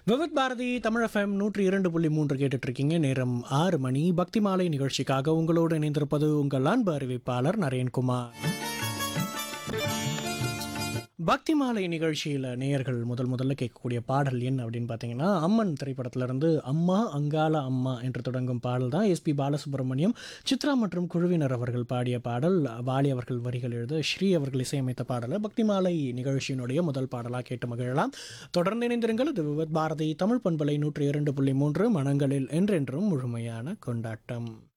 Vividh Bharathi Tamil FM நூற்றி இரண்டு புள்ளி மூன்று கேட்டுட்டு இருக்கீங்க நேரம் ஆறு மணி பக்தி மாலை நிகழ்ச்சிக்காக உங்களோடு இணைந்திருப்பது உங்கள் அன்பு அறிவிப்பாளர் நரேன்குமார் பக்தி மாலை நிகழ்ச்சியில் நேயர்கள் முதல் முதல்ல கேட்கக்கூடிய பாடல் என்ன அப்படின்னு பார்த்தீங்கன்னா அம்மன் திரைப்படத்திலிருந்து அம்மா அங்காள அம்மா என்று தொடங்கும் பாடல் தான் எஸ்பி பாலசுப்ரமணியம் சித்ரா மற்றும் குழுவினர் அவர்கள் பாடிய பாடல் வாலி அவர்கள் வரிகள் எழுத ஸ்ரீ அவர்கள் இசையமைத்த பாடலை பக்தி மாலை நிகழ்ச்சியினுடைய முதல் பாடலாக கேட்டு மகிழலாம் தொடர்ந்து இணைந்திருங்கள் இது விவத் பாரதி தமிழ் பண்பலை நூற்றி இரண்டு புள்ளி மூன்று மனங்களில் என்றென்றும் முழுமையான கொண்டாட்டம்